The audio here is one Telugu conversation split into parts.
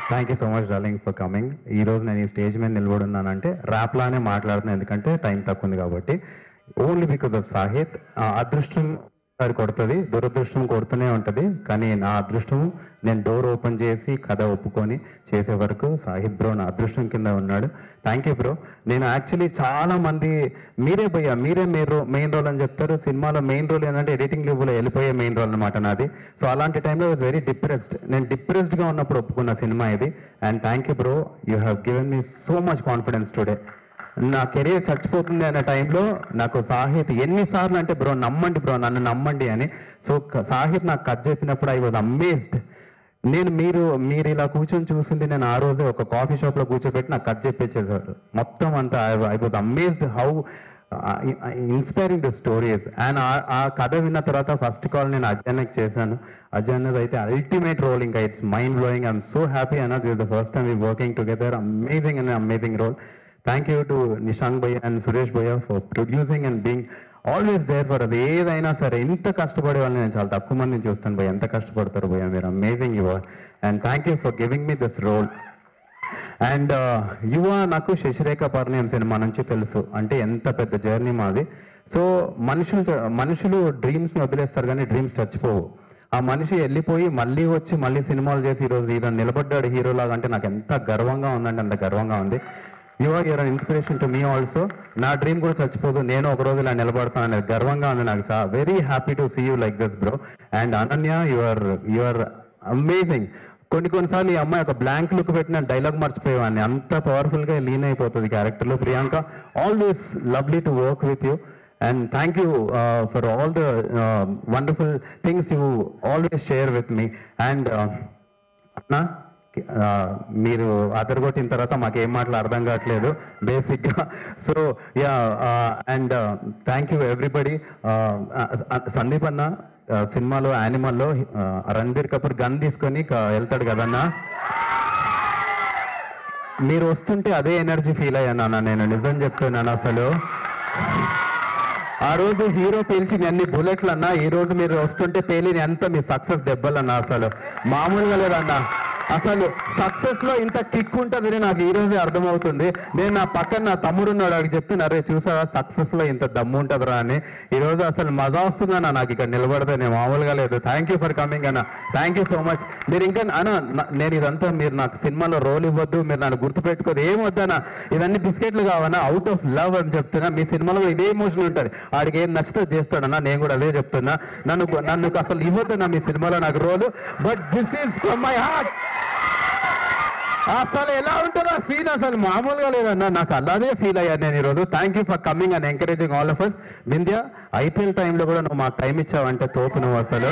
Thank you so much darling for coming ఈ రోజు నేను ఈ స్టేజ్ మీద నిలబడి ఉన్నానంటే ర్యాప్ లానే మాట్లాడుతున్నాను ఎందుకంటే టైం తక్కువ ఉంది కాబట్టి ఓన్లీ బికాస్ ఆఫ్ సాహిత్ ఆ అదృష్టం ఒకసారి కొడుతుంది దురదృష్టం కొడుతూనే ఉంటుంది కానీ నా అదృష్టం నేను డోర్ ఓపెన్ చేసి కథ ఒప్పుకొని చేసే వరకు సాహిత్ బ్రో నా అదృష్టం కింద ఉన్నాడు థ్యాంక్ యూ బ్రో నేను యాక్చువల్లీ చాలా మంది మీరే భయ్యా మీరే మీరు మెయిన్ రోల్ అని చెప్తారు సినిమాలో మెయిన్ రోల్ ఏంటంటే ఎడిటింగ్ లెవెల్లో వెళ్ళిపోయే మెయిన్ రోల్ అనమాట నాది సో అలాంటి టైంలో వాజ్ వెరీ డిప్రెస్డ్ నేను డిప్రెస్డ్ గా ఉన్నప్పుడు ఒప్పుకున్న సినిమా ఇది and thank you bro you have given me so much confidence today నా కెరీర్ చచ్చిపోతుంది అనే టైంలో నాకు సాహిత్ ఎన్నిసార్లు అంటే బ్రో నమ్మండి బ్రో నన్ను నమ్మండి అని సో క- సాహిత్ నాకు కట్ చెప్పినప్పుడు ఐ వాజ్ అమేజ్డ్ నేను మీరు మీరు ఇలా కూర్చొని చూసింది నేను ఆ రోజే ఒక కాఫీ షాప్ లో కూర్చోబెట్టి నాకు కట్ చెప్పేసేసాడు మొత్తం అంతా I was amazed how inspiring the stories and ఆ కథ విన్న తర్వాత ఫస్ట్ కాల్ నేను అజయన్నకి చేశాను అజయన్నది అయితే అల్టిమేట్ రోల్ ఇంకా it's mind blowing I'm so happy అన్న this the first time we working together amazing and amazing role thank you to Nishank భయ్య అండ్ సురేష్ భయ్య for producing and being always there for us ఏదైనా సరే ఇంత కష్టపడే వాళ్ళని నేను చాలా తక్కువ మందిని చూస్తాను భయ్య ఎంత కష్టపడతారు భయ్య మీరు amazing you are and thank you for giving me this role and యువ నాకు శశిరేఖ పరిణయం సినిమా నుంచి తెలుసు అంటే ఎంత పెద్ద జర్నీ మాది సో మనుషులు చ- మనుషులు డ్రీమ్స్ ని వదిలేస్తారు కానీ డ్రీమ్స్ చచ్చిపోవు ఆ మనిషి వెళ్ళిపోయి మళ్ళీ వచ్చి మళ్ళీ సినిమాలు చేసి ఈరోజు ఈయన నిలబడ్డాడు హీరో లాగా అంటే నాకు ఎంత గర్వంగా ఉందంటే అంత గర్వంగా ఉంది you are your inspiration to me also నా డ్రీమ్ కూడా చచ్చిపోదు నేను ఒక రోజు ఇలా నిలబడతాను అనేది గర్వంగా ఉంది నాకు చాలా very happy to see you like this bro and Ananya your your amazing కొన్ని కొన్నిసార్లు ఈ అమ్మాయి ఒక బ్లాంక్ లుక్ పెట్టిన డైలాగ్ మర్చిపోయేవాడిని అంత పవర్ఫుల్ గా లీన్ అయిపోతుంది క్యారెక్టర్ లో Priyanka always lovely to work with you and thank you for all the wonderful things you always share with me and అన్నా ఆ, మీరు అదరగొట్టిన తర్వాత మాకు ఏం మాటలు అర్థం కావట్లేదు బేసిక్ గా so yeah and thank you everybody Sandeep అన్న ఆ, సినిమాలో యానిమల్లో రణబీర్ కపూర్ గన్ తీసుకొని క- వెళ్తాడు కదన్నా మీరు వస్తుంటే అదే ఎనర్జీ ఫీల్ అయ్యాను అన్న నేను నిజం చెప్తున్నాను అసలు ఆ రోజు హీరో పేల్చిన అన్ని బుల్లెట్లు అన్నా ఈ రోజు మీరు వస్తుంటే పేలిన ఎంత మీ సక్సెస్ దెబ్బలన్నా అసలు మామూలుగా లేదన్నా అసలు సక్సెస్ లో ఇంత కిక్ ఉంటుందని నాకు ఈ రోజే అర్థమవుతుంది నేను నా పక్కన నా తమ్ముడు ఉన్నాడు అడిగి చెప్తున్నా అరే చూసావా సక్సెస్ లో ఇంత దమ్ము ఉంటుందిరా అని ఈ రోజు అసలు మజా వస్తుందన్న నాకు ఇక్కడ నిలబడితే నేను మామూలుగా లేదు థ్యాంక్ యూ ఫర్ కమింగ్ అన్న థ్యాంక్ యూ సో మచ్ మీరు ఇంకా అన్న నా- నేను ఇదంతా మీరు నాకు సినిమాలో రోల్ ఇవ్వద్దు మీరు నన్ను గుర్తుపెట్టుకోదు ఏం వద్దనా ఇవన్నీ బిస్కెట్లు కావన్నా అవుట్ ఆఫ్ లవ్ అని చెప్తున్నా మీ సినిమాలో ఇదే ఎమోషన్ ఉంటుంది ఆడికి ఏం నచ్చితే చేస్తాడన్నా నేను కూడా అదే చెప్తున్నా నన్ను నన్ను అసలు ఇవ్వద్దన్నా మీ సినిమాలో నాకు role but this is from my heart అసలు ఎలా ఉంటుందో సీన్ అసలు మామూలుగా లేదన్నా నాకు అలానే ఫీల్ అయ్యాను నేను ఈరోజు thank you for coming and encouraging all of us Vindhya IPL టైంలో కూడా నువ్వు మాకు టైం ఇచ్చావంటే తోపు నువ్వు అసలు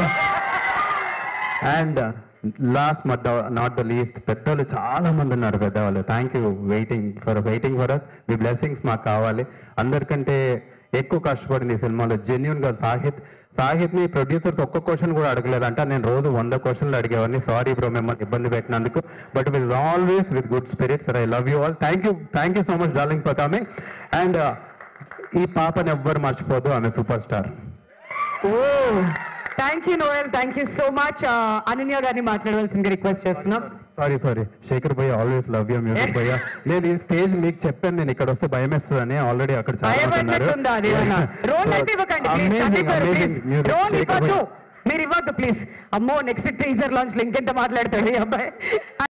and last but not the least పెద్దలు చాలా మంది ఉన్నారు పెద్దవాళ్ళు thank you waiting for waiting for us మీ బ్లెస్సింగ్స్ మాకు కావాలి అందరికంటే ఎక్కువ కష్టపడింది ఈ సినిమాలో జెన్యున్ గా సాహిత్ సాహిత్ ని ప్రొడ్యూసర్స్ ఒక్క క్వశ్చన్ కూడా అడగలేదంట నేను రోజు వంద క్వశ్చన్లు అడిగేవాడిని సారీ బ్రో మిమ్మల్ని ఇబ్బంది పెట్టినందుకు but with always with good spirits I love you all thank you thank you so much darling for coming and ఈ పాపని ఎవ్వరు మర్చిపోదు ఆమె సూపర్ స్టార్ ఓ thank you Noel thank you so much Ananya గారిని మాట్లాడవలసిందిగా రిక్వెస్ట్ చేస్తున్నాం సారీ సారీ శేఖర్ భయ్య ఆల్వేస్ లవ్ యూ మ్యూజిక్ భయ్య నేను ఈ స్టేజ్ మీకు చెప్పాను నేను ఇక్కడ వస్తే భయం వేస్తుందని ఆల్రెడీ అక్కడ చాలా మంది ఉన్నారు. భయపడినట్టుందా అదేమన్నా రోల్ So, అయితే ఇవ్వకండి ప్లీజ్ amazing, సందీప్ గారు amazing please music. Role Shekhar ఇవ్వద్దు భయ్య. మీరు ఇవ్వద్దు ప్లీజ్ అమ్మో నెక్స్ట్ టీజర్ లాంచ్ లో ఇంకెంత మాట్లాడతాడు ఈ అబ్బాయి